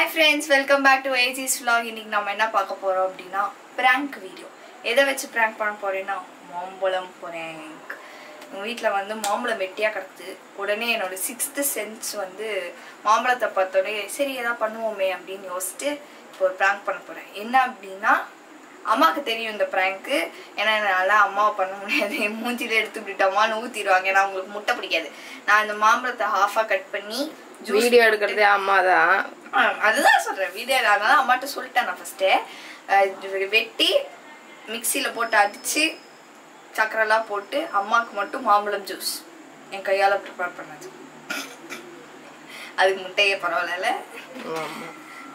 Hi friends welcome back to ஏஜிஸ் vlog இன்னைக்கு நம்ம என்ன பார்க்க போறோம் அப்படின்னா பிராங்க் வீடியோ எதை வச்சு பிராங்க் பண்ண போறேன்னா மாம்பழம் பிராங்க் எங்கள் வீட்டில் வந்து மாம்பழம் வெட்டியாக கிடக்குது உடனே என்னோட சிக்ஸ்த்து சென்ஸ் வந்து மாம்பழத்தை பார்த்தோடனே சரி எதாவது பண்ணுவோமே அப்படின்னு யோசிச்சுட்டு இப்போ ஒரு ப்ராங்க் பண்ண போகிறேன் என்ன அப்படின்னா அம்மாவுக்கு தெரியும் இந்த ப்ராங்க்கு ஏன்னா என்னால் அம்மாவை பண்ண முடியாது என் மூஞ்சில எடுத்து விட்டுட்டோமான்னு ஊற்றிடுவாங்க ஏன்னா அவங்களுக்கு முட்டை பிடிக்காது நான் இந்த மாம்பழத்தை ஹாஃபாக கட் பண்ணி juice வீடியோ எடுக்கிறதே அம்மா தான் ஆ, அதுதான் சொல்றேன் வீடியோ அதனால அம்மாட்ட சொல்லிட்டேன் நான் ஃபர்ஸ்ட்டு வெட்டி மிக்சியில் போட்டு அடிச்சு சக்கரைலாம் போட்டு அம்மாவுக்கு மட்டும் மாம்பழம் ஜூஸ் என் கையால் ப்ரிப்பேர் பண்ணது அதுக்கு முட்டையே பரவாயில்ல ஆமா.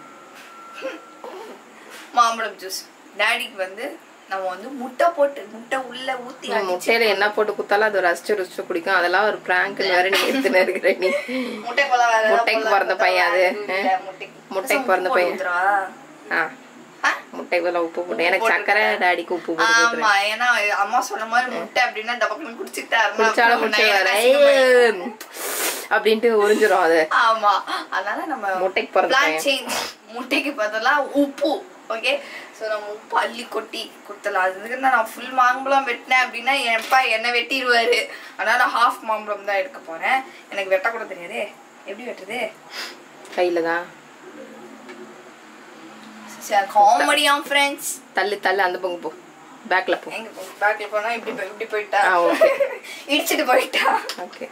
மாம்பழம் ஜூஸ் டேடிக்கு வந்து நம்ம வந்து முட்டை போட்டு முட்டை உள்ள ஊத்தி நீ முட்டையில என்ன போட்டு குத்தாலும் அது ரசிச்சு ருசிச்சு குடிக்கும் அதெல்லாம் ஒரு பிராங்க் வேற நீ எடுத்துன்னு இருக்கிற நீ முட்டை போல வேற ஏதாவது முட்டைக்கு போடலாம் பிறந்த பையன் அது. இல்ல, முட்டைக்கு முட்டைக்கு பிறந்த உப்பு பையன். ஊத்துறவா? ஆ ஆ? முட்டைக்கு பதிலா உப்பு போட்டு எனக்கு உப்பு சக்கரை டாடிக்கு உப்பு போட்டு கொடுக்குறேன் ஆமா ஏன்னா அம்மா சொன்ன மாதிரி முட்டை அப்படின்னா டபக்குன்னு குடிச்சுட்டா குடிச்சாலும் முட்டை வேற ஏய், அப்படின்ட்டு உறிஞ்சிரும் அது ஆமா அதனால நம்ம முட்டைக்கு பிறந்த பிளான் பையன். சேஞ்ச் முட்டைக்கு பதிலா உப்பு ஓகே சோ நம்ம உப்பு அள்ளி கொட்டி கொடுத்தலாம் அதுக்கு நான் ஃபுல் மாம்பழம் வெட்டினேன் அப்படின்னா என்ப்பா என்ன வெட்டிடுவாரு அதனால ஹாஃப் மாம்பழம் தான் எடுக்க போறேன் எனக்கு வெட்ட கூட தெரியாதே எப்படி வெட்டுறது கையில தான் காமெடியாம் ஃப்ரெண்ட்ஸ் தள்ளு தள்ளு அந்த பங்கு போ பேக்ல போ எங்க போ பேக்ல போனா இப்படி போய் இப்படி போயிட்டா ஆ, okay. இடிச்சிட்டு போயிட்டா ஓகே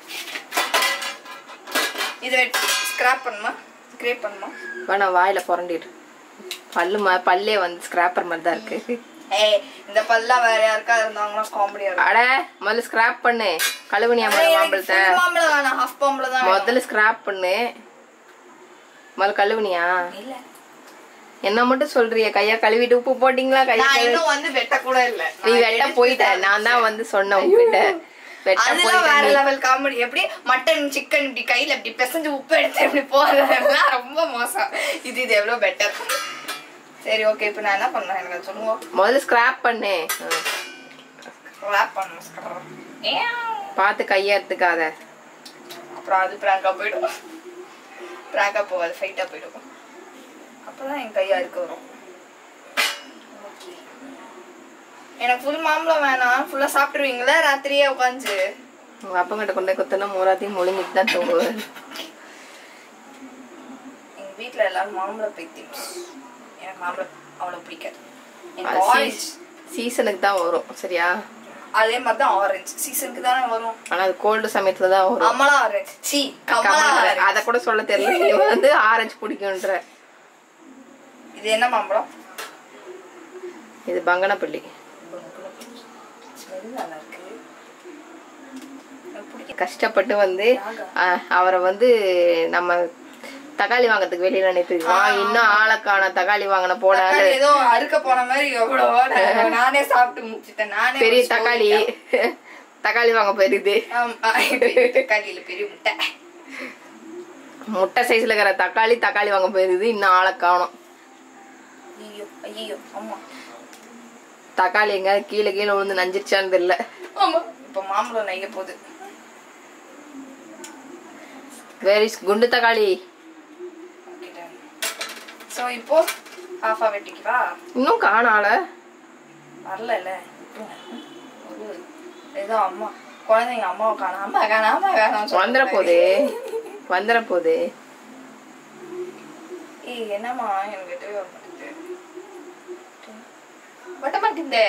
இது ஸ்கிராப் பண்ணுமா ஸ்க்ரேப் பண்ணுமா வேணா வாயில புரண்டிடு பல்லு மா பல்லே வந்து ஸ்கிராப்பர் மாதிரி தான் இருக்கு ஏய் இந்த பல்லாம் வேற யாருக்கா இருந்தாங்கன்னா காமெடியா இருக்கும் அட முதல்ல ஸ்கிராப் பண்ணு கழுவுனியா அட, எனக்கு மாம்பழத்தை full மாம்பழம் வேணாம் half மாம்பழம் தான் வேணும். முதல்ல ஸ்கிராப் பண்ணு முதல்ல கழுவுனியா இல்ல என்ன மட்டும் சொல்றிய கையா கழுவிட்டு உப்பு போட்டீங்களா கையா நான் கழுவி இன்னும் வந்து வெட்ட கூட இல்ல நீ நான் வெட்ட எடுத்து போயிட்ட நான் தான் வந்து சொன்னேன் உங்ககிட்ட வெட்ட அதெல்லாம் வேற போயிட்ட லெவல் காமெடி எப்படி மட்டன் சிக்கன் இப்படி கையில இப்படி பிசைஞ்சு உப்பு எடுத்து இப்படி போறதெல்லாம் ரொம்ப மோசம் இது இது எவ்வளவு பெட்டர் சரி ஓகே இப்போ நான் என்ன பண்ணேன் எனக்கு அது சொல்லுவோம் முதல்ல ஸ்கிராப் பண்ணு ஆ. ரேப் பண்ணணும் ஏன் பார்த்து கையை எடுத்துக்காத அப்புறம் அது பிராங்கா போயிடும் பிராங்கா போகாது ஃபைட்டா போயிடும் அப்பதான் என் கையா இருக்க வரும் Okay. எனக்கு ஃபுல் மாம்பழம் வேணாம் ஃபுல்லா சாப்பிட்டுருவீங்களா ராத்திரியே உட்காந்து உங்க அப்பங்கிட்ட கொண்டு போய் குத்துனா மூராத்தையும் முழுங்கிட்டு தான் தூங்குவேன் எங்க வீட்ல எல்லாரும் மாம்பழம் பைத்தியம் எனக்கு மாம்பழம் அவ்வளவு பிடிக்காது எனக்கு அது ஆரஞ்சு சீ- சீசனுக்கு தான் வரும் சரியா அதே மாதிரி தான் ஆரஞ்சு சீசனுக்கு தானே வரும் ஆனா அது கோல்டு சமயத்துல தான் வரும் அமலா ஆரஞ்சு சி கமலா ஆரஞ்சு அத கூட சொல்ல தெரியல நீ வந்து ஆரஞ்சு பிடிக்கும்ன்ற இது என்ன மாம்பழம் இது பங்கனப்பள்ளி ஸ்மெல் நல்லா இருக்கு எனக்கு பிடிக்கும் கஷ்டப்பட்டு வந்து அஹ், அவரை வந்து நம்ம தக்காளி வாங்கறதுக்கு வெளியில அனுப்பி வா இன்னும் ஆளக்கான தக்காளி வாங்கின போனாரு தக்காளி ஏதோ அறுக்க போன மாதிரி எவ்வளவோ நான் நானே சாப்பிட்டு முடிச்சிட்டேன் நானே பெரிய ஒரு தக்காளி சோறிட்டேன். தக்காளி வாங்க போயிருது ஆமா, பெரிய தக்காளியில பெரிய முட்டை முட்டை சைஸ்ல இருக்கிற தக்காளி தக்காளி வாங்க போயிருது இன்னும் ஆளை காணும் ஐயோ ஐயோ ஆமா தக்காளி எங்க கீழே கீழே விழுந்து நஞ்சிருச்சான்னு தெரியல ஆமா இப்ப மாம்பழம் நெய்ய போகுது வெரி குண்டு தக்காளி சோ இப்போ ஹாஃபா வெட்டிக்குவா இன்னும் காணால வரல ஏதோ அம்மா குழந்தைங்க அம்மாவை காணாம அம்மா காணாம அம்மா காணாம வந்துட போதே வந்துட போதே ஏய் என்னம்மா எனக்கு வெட்டவே வர மாட்டேங்குது வெட்ட மாட்டேங்குதே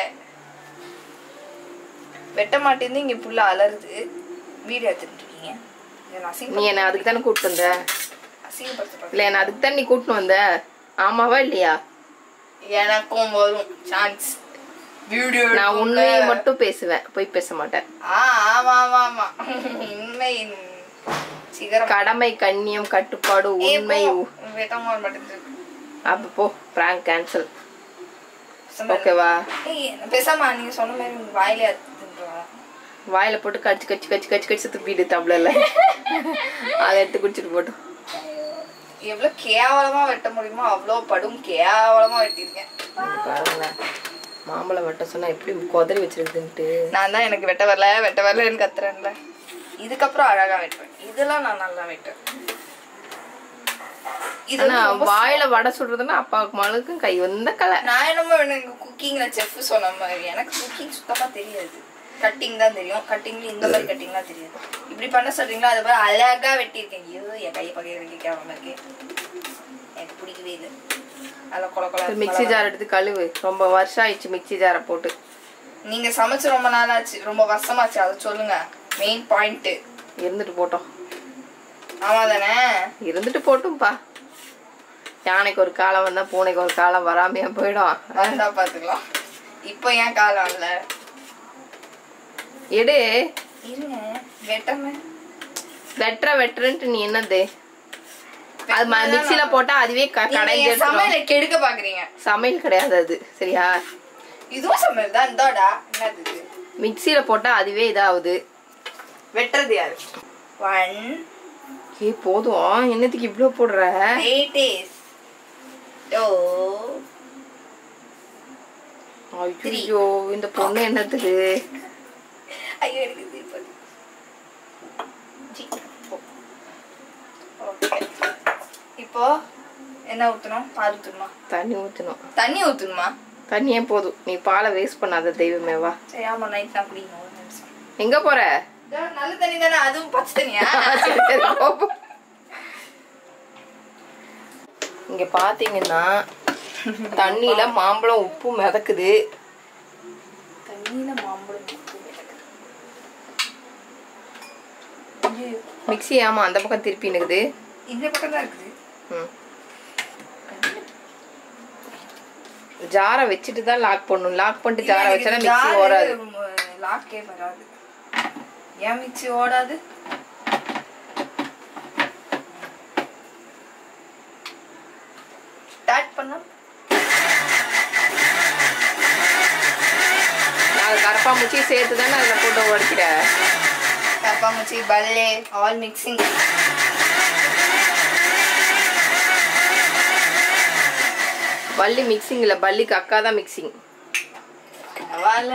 வெட்ட மாட்டேங்குது இங்க புள்ள அலறுது வீடியோ எடுத்துட்டு இருக்கீங்க இதை நான் நீ அசிங்க என்ன அதுக்கு தானே கூப்பிட்டு வந்த அசிங்கப்படுத்த இல்ல என்ன அதுக்கு தானே நீ கூட்டிட்டு வந்த ஆமாவா இல்லையா எனக்கும் வரும் சான்ஸ் வீடியோ நான் உண்மையை மட்டும் பேசுவேன் போய் பேச மாட்டேன் ஆ ஆமா ஆமா ஆமா உண்மை சிகரம் கடமை கண்ணியம் கட்டுப்பாடு ஏய், உண்மை போ. வெட்டவும் வர மாட்டேங்குது அப்ப போ பிராங்க் கேன்சல் பேசாம இரு. ஓகேவா ஏய் பேசாம நீங்க சொன்ன மாதிரி உங்க வாயிலே அறுத்துட்டு வாயில போட்டு கடிச்சு கடிச்சு கடிச்சு கடிச்சு கடிச்சு துப்பிடு தம்பளல அதை எடுத்து குடிச்சிட்டு போட்டோம் எவ்வளவு கேவலமா வெட்ட முடியுமோ அவ்வளவு படும் கேவலமா வெட்டியிருக்கேன் பாருங்களேன் மாம்பழம் வெட்ட சொன்னா எப்படி கொதறி வச்சிருக்குன்ட்டு நான் தான் எனக்கு வெட்ட வரல வெட்ட வரலன்னு கத்துறேன்ல இதுக்கப்புறம் அழகா வெட்டுவேன் இதெல்லாம் நான் நல்லா வெட்டுவேன் இது ஆனா வந்து ரொம்ப வாயில வடை சுடுறதுன்னா அப்பாவுக்கு மகளுக்கும் கை வந்த கலை நான் என்னமோ எனக்கு குக்கிங்ல செஃப் சொன்ன மாதிரி எனக்கு குக்கிங் சுத்தமா தெரியாது கட்டிங் தான் தெரியும் கட்டிங்ல இந்த மாதிரி கட்டிங்லாம் தெரியாது இப்படி பண்ண சொல்றீங்களா அது மாதிரி அழகா வெட்டியிருக்கேன் ஐயோ என் கையை பகைய வெட்டி கேவலமா இருக்கு எனக்கு பிடிக்கவே இல்லை அதில் கொல கொல மிக்ஸி ஜார் எடுத்து கழுவு ரொம்ப வருஷம் ஆயிடுச்சு மிக்ஸி ஜாரை போட்டு நீங்க சமைச்சு ரொம்ப நாள் ஆச்சு ரொம்ப வருஷமாச்சு அதை சொல்லுங்க மெயின் பாயிண்ட் இருந்துட்டு போட்டோம் ஆமா தானே இருந்துட்டு போட்டும்பா யானைக்கு ஒரு காலம் வந்தா பூனைக்கு ஒரு காலம் வராமையா போயிடும் வந்தா பாத்துக்கலாம் இப்போ ஏன் காலம் இல்ல எடு இருங்க வெட்டமே வெட்டுற வெட்டுறன்ட்டு நீ என்னது அது ம- மிக்ஸில போட்டா அதுவே க- நீங்க கடைஞ்சு என் எடுத்துரும். சமையலை கெடுக்க பாக்குறீங்க சமையல் கிடையாது அது சரியா இதுவும் சமையல் தான் இந்தாடா என்னது இது மிக்ஸில போட்டா அதுவே இதாகுது வெட்டுறது யாரு ஒன் ஏ போதும் என்னத்துக்கு இவ்ளோ போடுற எயிட் இஸ் டூ ஐயோ இந்த பொண்ணு என்னத்துக்கு ஐயோ எனக்கு திருப்பதி ஓகே இப்போ என்ன ஊத்தணும் பால் ஊத்தணுமா தண்ணி ஊத்தணும் தண்ணி ஊத்தணுமா தண்ணியே போதும் நீ பாலை வேஸ்ட் பண்ணாத தெய்வமே வா சரி ஆமா நைட் தான் குடிக்கணும் ஒரு நிமிஷம் எங்க போற இதோ நல்ல தண்ணி தானே அதுவும் பச்சை தண்ணியா சரி, சரி, போ, போ. இங்க பாத்தீங்கன்னா தண்ணியில மாம்பழம் உப்பு மிதக்குது தண்ணியில மாம்பழம் உப்பு மிளகு. ஐயையோ, மிக்ஸி ஆமா அந்த பக்கம் திருப்பி நிக்குது இந்த பக்கம் தான் இருக்குது ம். ஜாரை வச்சுட்டு தான் லாக் பண்ணணும் லாக் பண்ணிட்டு ஜாரை வச்சா மிக்ஸி ஓடாது லாக்கே வராது ஏன் மிக்ஸி ஓடாது ஸ்டார்ட் பண்ணா நாலு கரப்பாம்பூச்சி சேர்த்து தானே அதில் போட்டு உடைக்கிற கப்பாமுச்சி பல்லே ஆல் மிக்சிங் பல்லி மிக்சிங் இல்லை பல்லிக்கு அக்கா தான் மிக்சிங் பரவாயில்ல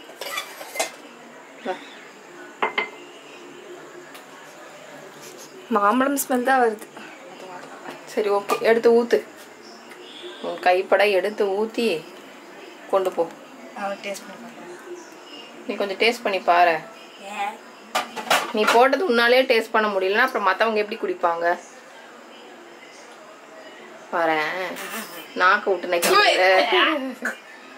மாம்பழம் ஸ்மெல் தான் வருது சரி ஓகே எடுத்து ஊத்து உன் கைப்பட எடுத்து ஊத்தி கொண்டு போ அவன் டேஸ்ட் பண்ணி பார்க்குறேன் நீ கொஞ்சம் டேஸ்ட் பண்ணி பாரு ஏன் நீ போட்டது உன்னாலே டேஸ்ட் பண்ண முடியலன்னா அப்புறம் மத்தவங்க எப்படி குடிப்பாங்க பாரேன் நாக்கு விட்டு நக்கி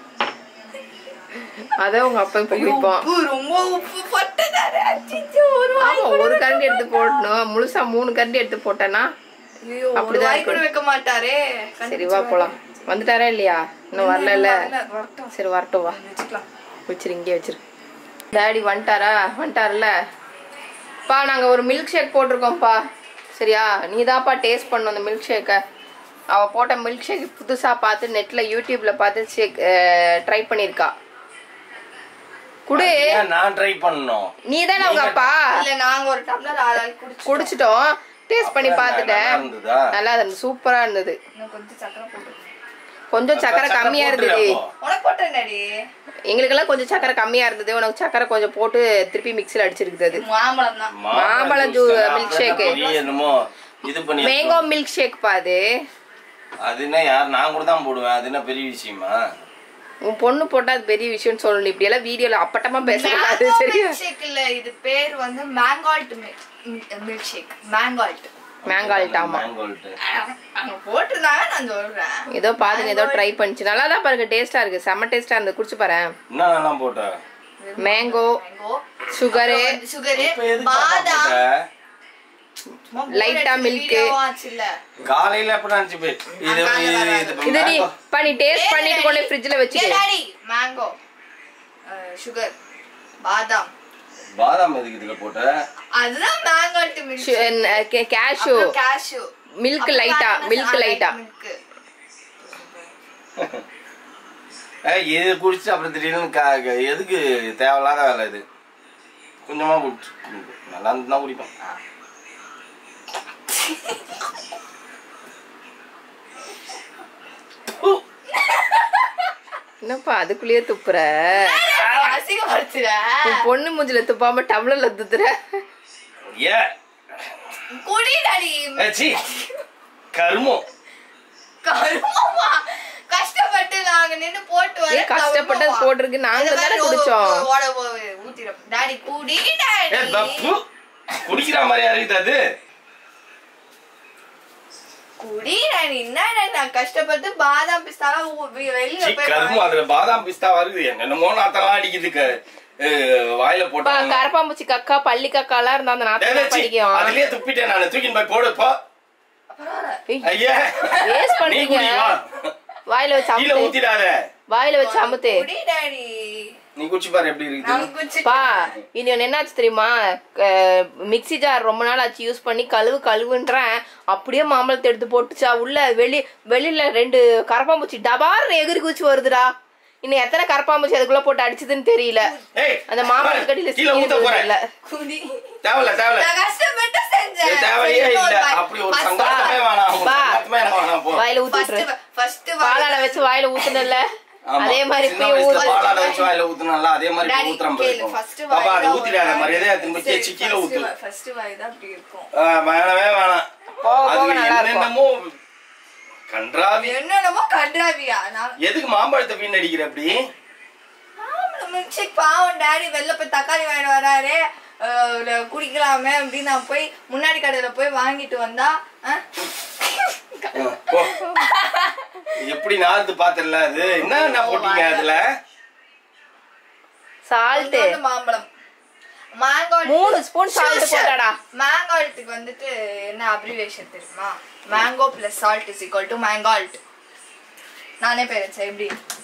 அதான் உங்க அப்பா இப்ப குடிப்பான் உப்பு ரொம்ப உப்பு போட்டதாரு அச்சோ ஒரு ஆமா ஒரு கரண்டி எடுத்து போடணும் முழுசா மூணு கரண்டி எடுத்து போட்டேன்னா ஐயோ ஒரு அப்படிதான் வாய் கூட வைக்க மாட்டாரே சரி வா போலாம் வந்துட்டாரா இல்லையா இன்னும் வரல இல்ல வரட்டும் சரி வரட்டும் வா வச்சுக்கலாம் வச்சிரு இங்கே வச்சிரு டேடி வந்துட்டாரா வந்துட்டார்ல பா நாங்கள் ஒரு மில்க் ஷேக் போட்டிருக்கோம்ப்பா சரியா நீ தான்ப்பா டேஸ்ட் பண்ணணும் அந்த மில்க் ஷேக்கை அவள் போட்ட மில்க் ஷேக் புதுசாக பார்த்து நெட்டில் யூடியூப்பில் பார்த்து ஷேக் ட்ரை பண்ணியிருக்கா குடு ஏன் நான் ட்ரை பண்ணணும் நீ தானே அவங்க அப்பா இல்ல நாங்க ஒரு டம்ளர் ஆளால் குடிச்சு குடிச்சிட்டோம் டேஸ்ட் பண்ணி நல்லா பார்த்துட்டேன் இருந்ததா? நல்லா இருந்தது சூப்பராக இருந்தது இன்னும் கொஞ்சம் சக்கரை போட்டு கொஞ்சம் சக்கரை சக்கரை கம்மியாக போட்டுரு இருந்தது அப்போ. உனக்கு போட்டேன்டி எங்களுக்கெல்லாம் கொஞ்சம் சக்கரை கம்மியாக இருந்தது உனக்கு சக்கரை கொஞ்சம் போட்டு திருப்பி மிக்சியில் அடிச்சிருக்குது அது மாம்பழம் தான் மாம்பழ ஜூஸ் ஜூ- தான். milk அப்புறம் shake. பெரிய என்னமோ இது பண்ணி மேங்கோ மில்க் ஷேக் பாது அது என்ன யார் நான் கூட தான் போடுவேன் அது என்ன பெரிய விஷயமா உன் பொண்ணு போட்டா அது பெரிய விஷயம்னு சொல்லணும் இப்படி எல்லாம் வீடியோல அப்பட்டமா பேசக்கூடாது சரியா மில்க் ஷேக் இல்ல இது பேர் வந்து மேங்கால்ட் மில்க் ஷேக் மேங்கால்ட் மேங்கால்ட் ஆமா மேங்கோல்ட்டு அங்க போட்டிருந்தாங்க நான் சொல்றேன் ஏதோ பாருங்க ஏதோ ட்ரை பண்ணிச்சு நல்லா தான் பாருங்க டேஸ்டா இருக்கு செம்ம டேஸ்டா இருந்து குடிச்சு பாரு என்ன நல்லா போட்ட மேங்கோ மேங்கோ சுகரு சுகரு இப்ப எதுக்கு பாப்பா பாதாம் போட்ட? லைட்டா மில்க் ஆச்சுல்ல காலையில எப்படி நினைச்சு போய் இது இது இது இது நீ mango. பண்ணி டேஸ்ட் பண்ணிட்டு கொண்டு ஃப்ரிட்ஜ்ல வச்சுக்க டாடி மேங்கோ சுகர் பாதாம் பாதாம் எதுக்கு இதுல போட்ட அதுதான் மேங்கால்ட் மில்க் கேஷு கேஷ்யூ மில்க் லைட்டா மில்க் லைட்டா ஏய், இது குடிச்சு அப்புறம் திடீர்னு கா- க- எதுக்கு தேவையில்லாத வேலை இது கொஞ்சமா குடிச்சு நல்லா இருந்து தான் குடிப்பேன் என்னப்பா அதுக்குள்ளேயே துப்புற அசிங்கப்படுத்துற உன் பொண்ணு மூஞ்சில துப்பாம டம்ளர்ல துத்துற ஏ குடி டாடி ஏ, சீ கருமம் கருமமா கஷ்டப்பட்டு நாங்க நின்னு போட்டு வர ஏன் கஷ்டப்பட்டது போட்டிருக்கு, நாங்க தானே குடிச்சோம். ஓட போவே ஊத்திடும் டாடி குடி ஏ டாடி தப்பு குடிக்கிற மாதிரியா இருக்குது அது குடி டாடி என்ன டாடி, நான் கஷ்டப்பட்டு பாதாம் பிஸ்தாலாம் ஊ- வெ- வெளியில சீ, போய் கருமம் அதுல பாதாம் பிஸ்தா வருது என்னென்னமோ நாத்தெல்லாம் அடிக்குது க- அஹ், வாயில பா, போட்டு கரப்பாம்பூச்சி கக்கா பள்ளி கக்காலாம் இருந்தா அந்த நாத்தம் ஏதாச்சும் படிக்கும் அதுலயே துப்பிட்டேன் நான் தூக்கின்னு போய் போடுப்பா ஏய், ஐயா Waste நீ பண்றீங்க. குடி வா வாயில வச்சு கீழே அமுத்து ஊத்திடாத வாயில வச்சு அமுத்து குடி டாடி நீ குச்சி பாரு எப்படி நான் இருக்குது குச்சி பா இனி ஒண்ணு என்னாச்சு தெரியுமா க- மிக்ஸி ஜார் ரொம்ப நாள் ஆச்சு யூஸ் பண்ணி கழுவு கழுவுன்றேன் அப்படியே மாம்பழத்தை எடுத்து போட்டுச்சா உள்ள வெளி வெளியில ரெண்டு கரப்பாம்பூச்சி டபார்னு எகிரி குச்சி வருதுடா இன்னும் எத்தனை கரப்பாம்பூச்சி அதுக்குள்ள போட்டு அடிச்சதுன்னு தெரியல ஏய் அந்த மாம்பழத்து கடியில கீழே ஊத்த போறேன் இல்ல குடி தேவையில்ல தேவையில்ல நான் கஷ்டப்பட்டு செஞ்சேன் இது தேவையே சரி, இல்ல இன்னொரு வாய். அப்படி ஒரு First- சங்கடமே வேணாம் ஒரு பா. சங்கடமே எனக்கு வேணாம் போ வாயில ஊத்திட்டு first- first பாலாட வாய் வச்சு வாயில ஊத்துனல ஆமா. அதே மாதிரி சின்ன போய் வயசுல ஊத்து பாலாடை வச்சு வாயில ஊத்துனால அதே மாதிரி Daddy, ஊத்துறோம் கேளு, first வாய் பாப்பா அதை தான் ஊத்திடாத ஒரு மரியாதையா வாய். திரும்ப சரி, தேய்ச்சி கீழே first ஊத்து வாய்- first வாய் தான் அப்படி இருக்கும் ஆ, வேணவே வேணாம் போக அது போக நல்லா இருக்கும் என்னென்னமோ கன்றாவி என்னென்னமோ கன்றாவியா நான் எதுக்கு மாம்பழத்தை வீணடிக்கிற அப்படி மில்க் பாவம் டாடி வெளில போய் தக்காளி வாங்கிட்டு வராரு அஹ், இத குடிக்கலாமே அப்படின்னு நான் போய் முன்னாடி கடையில போய் வாங்கிட்டு வந்தா அஹ், போ. எப்படி நாத்து பாத்திரல அது என்ன என்ன போட்டீங்க அதுல சால்ட் இது வந்து மாம்பழம் மேங்கோ மூணு ஸ்பூன் salt போட்டாடா. மேங்கோல்ட்டுக்கு வந்துட்டு என்ன அப்ரிவேஷன் தெரியுமா mango plus salt is equal to மேங்கால்ட் நானே பேர் வச்சேன் எப்படி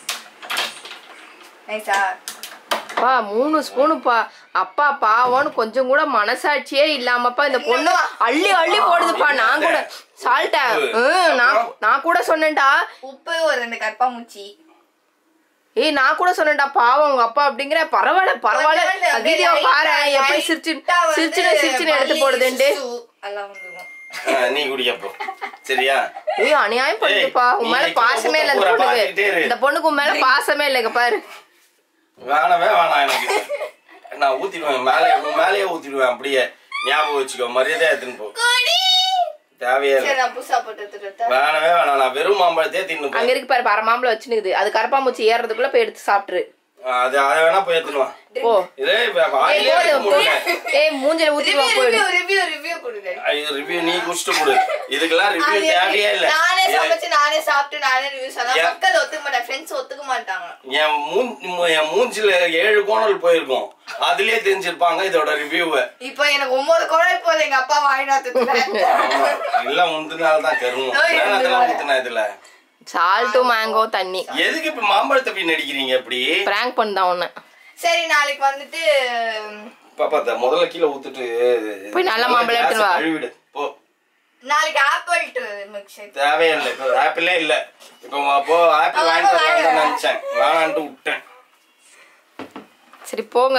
நைஸா பா மூணு ஸ்பூனுப்பா அப்பா பாவம்னு கொஞ்சம் கூட மனசாட்சியே இல்லாமப்பா இந்த பொண்ணு அள்ளி அள்ளி போடுதுப்பா நான் கூட சால்ட்ட நான் நான் கூட சொன்னேன்டா உப்பு ஒரு ரெண்டு கற்பாமூச்சி ஏய் நான் கூட சொன்னேன்டா பாவம் உங்க அப்பா அப்படிங்கிற பரவாயில்ல பரவாயில்ல வீடியோ பாரு எப்படி சிரிச்சு சிரிச்சுன்னு சிரிச்சுன்னு எடுத்து போடுதுண்டு எல்லாம் வந்துடும் ஆ, நீ குடிக்கப்போ சரியா ஏய் அநியாயம் பண்ணுதுப்பா உன் மேல நீ பாசமே இல்ல இந்த ஊற பொண்ணுக்கு பார்த்துக்கிட்டே இரு. இந்த பொண்ணுக்கு உன் மேல பாசமே இல்லைங்க பாரு வேணவே வேணாம் எனக்கு நான் ஊத்திடுவேன் மேலே உன் மேலேயே ஊத்திடுவேன் அப்படியே ஞாபகம் வச்சுக்கோ மரியாதையா எடுத்துன்னு போ தேவையே சரி இல்லை நான் புதுசா போட்டு எடுத்துட்டு வரட்டா? வேணவே வேணாம் நான் வெறும் மாம்பழத்தையே தின்னு போ அங்க இருக்கு பாரு அரை மாம்பழம் வச்சுனுக்குது அது கரப்பாம்பூச்சி ஏறதுக்குள்ள போய் எடுத்து சாப்பிட்டுரு அது அதை வேணா போய் எடுத்துனுவா போ இதே இப்ப ஏய் வாயிலே வைக்க போதும் முடியல ஏய் மூஞ்சில ஊத்திட்டு வா ரிவ்யூ போயிடு ரிவ்யூ ரிவ்யூ ரிவ்யூ கொடுங்க ஐயோ ரிவ்யூ நீ குடிச்சிட்டு கொடு இதுக்கெல்லாம் ரிவ்யூ அது தேவையே இல்ல நானே என் சமைச்சு நானே சாப்பிட்டு நானே ரிவ்யூ சொன்னா ஏன்? மக்கள் ஒத்துக்க மாட்டாங்க ஃப்ரெண்ட்ஸ் ஒத்துக்க மாட்டாங்க என் மூஞ் என் மூஞ்சில ஏழு கோணல் போயிருக்கும் அதுலயே தெரிஞ்சிருப்பாங்க இதோட ரிவ்யூவை இப்போ எனக்கு ஒன்பது குழல் போகுது எங்க அப்பா வாங்கினாத்துக்கு எல்லாம் முந்தினால தான் கருவும் ஓய், நேரத்துல ஊத்துனா இதுல சால்ட்டும் மேங்கோ தண்ணி எதுக்கு இப்ப மாம்பழத்தை போய் நடிக்கிறீங்க இப்படி பிராங்க் பண்ணதான் ஒண்ணு சரி நாளைக்கு வந்துட்டு பாப்பா த- முதல்ல கீழே ஊத்துட்டு போய் நல்ல மாம்பழம் எடுத்துட்டு வா. கழுவிடு போ நாளைக்கு ஆப்பிள் மில்க் ஷேக் தேவையே இல்லை இப்போ ஆப்பிளே இல்ல இப்போ அப்போ ஆப்பிள் வாங்கிட்டு வரலாம்னு நினைச்சேன் வேணான்ட்டு விட்டேன் சரி போங்க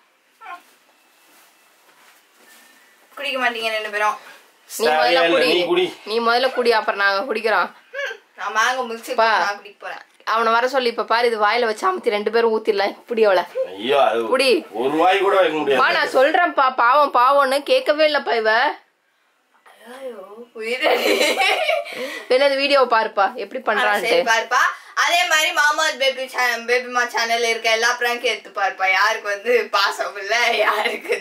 குடிக்க மாட்டீங்க ரெண்டு பேரும் நீ முதல்ல தேவையே இல்லை குடி நீ குடி நீ முதல்ல குடி அப்புறம் நாங்க குடிக்கிறோம் ம், நான் மேங்கோ மில்க் ஷேக் பா. நான் குடிக்க போறேன் அவனை வர சொல்லி இப்ப பாரு இது வாயில வச்சு அமுத்தி ரெண்டு பேரும் ஊத்திடலாம் இப்படி அவளை ஐயோ அது குடி. ஒரு வாய் கூட வைக்க பா முடியாது நான் சொல்றேன்ப்பா பாவம் பாவம்னு கேட்கவே இல்லப்பா இவ ஐயோ உயிரடி என்னது வீடியோ பாருப்பா எப்படி பண்றான்ட்டு சரி பாருப்பா அதே மாதிரி மாமாத் பேபி பேபிமா சேனல்ல இருக்க எல்லா பிராங்கும் எடுத்து பாருப்பா யாருக்கு வந்து பாசம் இல்ல யாருக்கு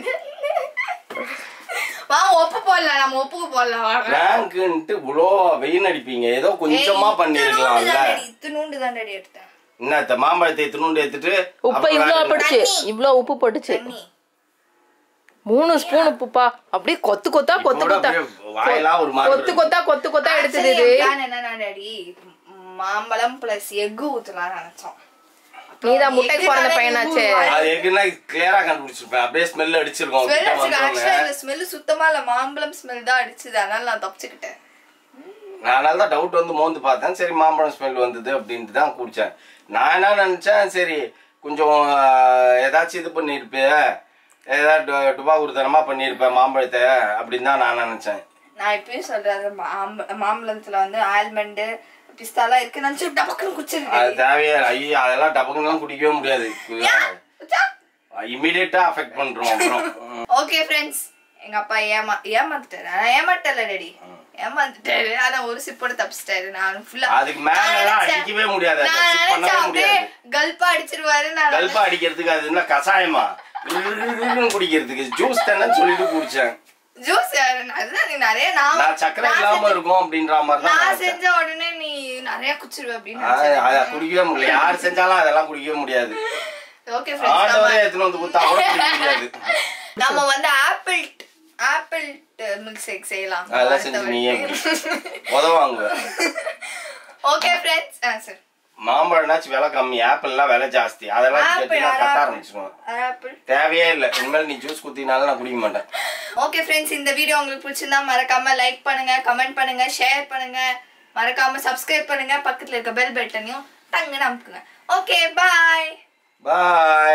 வா ஒப்பு போடலாம் நம்ம ஒப்புக்கு போடலாம் வாங்க பிராங்க்ன்ட்டு இவ்வளோ வெயில் அடிப்பீங்க ஏதோ கொஞ்சமா பண்ணிருக்கலாம்ல இத்தினூண்டு தாண்டடி எடுத்தேன் என்ன மாம்பழத்தை துணுண்டு எடுத்துட்டு உப்பு அப்புறம் இவ்ளோ வேற- போட்டுச்சு இவ்ளோ உப்பு போட்டுச்சு தண்ணி மூணு ஸ்பூன் உப்புப்பா அப்படியே கொத்து கொத்தா கொத்து இப்போட கொத்தா அப்படியே வாயெல்லாம் ஒரு மாதிரி கொத்து கொத்தா கொத்து கொத்தா எடுத்தது இது என்னன்னா டாடி மாம்பழம் பிளஸ் எக்கு ஊத்தலாம் நினைச்சோம் நீதான் முட்டைக்கு பிறந்த பையனாச்சே அது எதுனா கிளியரா கண்டுபிடிச்சிருப்பேன் அப்படியே ஸ்மெல் அடிச்சிருக்கோம் ஸ்மெல் கிட்ட அடிச்சுக்க வந்தோடனே. ஆக்சுவலா இந்த ஸ்மெல் சுத்தமா இல்ல மாம்பழம் ஸ்மெல் தான் அடிச்சுது அதனால நான் தப்பிச்சுக்கிட்டேன் நான் அதனால தான் டவுட் வந்து மோந்து பார்த்தேன் சரி மாம்பழம் ஸ்மெல் வந்தது அப்படின்ட்டு தான் குடிச்சேன் நான் என்ன நினைச்சேன் சரி கொஞ்சம் ஆஹ், ஏதாச்சும் இது பண்ணியிருப்பேன் ஏதாவது டுபாகுருத்தனமா பண்ணியிருப்பேன் மாம்பழத்தை அப்படின்னு தான் நான் நினைச்சேன் நான் இப்பயும் சொல்றேன் அது மாம்ப- மாம்பழத்துல வந்து ஆல்மண்ட் பிஸ்தாலாம் இருக்கு நினைச்சு டபக்குன்னு அது குடிச்சிருக்கு தேவையே ஐயோ அதெல்லாம் டபக்குன்னு குடிக்கவே முடியாது இமீடியட்டா அஃபெக்ட் பண்றோம் அப்புறம் ஓகே ஃப்ரெண்ட்ஸ் எங்க அப்பா ஏமா ஏமாத்துட்டாரு ஆனா ஏமாட்டல டேடி ஏமாந்துட்டாரு ஆனா ஒரு சிப்போட தப்பிச்சிட்டாரு நான் ஃபுல்லா அதுக்கு மேலலாம் அடிக்கவே முடியாது அதை நான் sip பண்ணவே நினைச்சேன் அப்படியே முடியாது. கல்பா அடிச்சிருவாரு நான் கல்பா அடிக்கிறதுக்கு அது என்ன கசாயமா இழுன்னு குடிக்கிறதுக்கு ஜூஸ் தானே சொல்லிட்டு குடிச்சேன் ஜூஸ் அதுதான் நீ நிறைய நான் நான் சக்கரை நான் இல்லாம செஞ்ச- இருக்கும் அப்படின்ற மாதிரி தான் நான் நினைச்சேன். செஞ்ச உடனே நீ நிறைய குச்சிருவ அப்படின்னு ஆ, அதை குடிக்கவே முடியல யார் செஞ்சாலும் அதெல்லாம் குடிக்கவே முடியாது ஓகே ஆண்டவரே எடுத்துன்னு வந்து கொடுத்தா கூட குடிக்க முடியாது நம்ம வந்து ஆப்பிள் ஆப்பிள் மில்க் ஷேக் செய்யலாம் அதெல்லாம் செஞ்சு நீயே உதவாங்க ஓகே ஃப்ரெண்ட்ஸ் ஆ சார் மாம்பழம்னாச்சும் விலை கம்மி ஆப்பிள்லாம் விலை ஜாஸ்தி அதெல்லாம் ஆப்பிள் கேட்டீங்கன்னா கத்த ஆரம்பிச்சிருவோம் ஆப்பிள் தேவையே இல்லை இனிமேல் நீ ஜூஸ் குத்தினாலும் நான் குடிக்க மாட்டேன் ஓகே ஃப்ரெண்ட்ஸ் இந்த வீடியோ உங்களுக்கு பிடிச்சிருந்தா மறக்காம லைக் பண்ணுங்க கமெண்ட் பண்ணுங்க ஷேர் பண்ணுங்க மறக்காம சப்ஸ்கிரைப் பண்ணுங்க பக்கத்துல இருக்க பெல் பட்டனையும் டங்குன்னு அமுக்குங்க ஓகே பாய் பாய்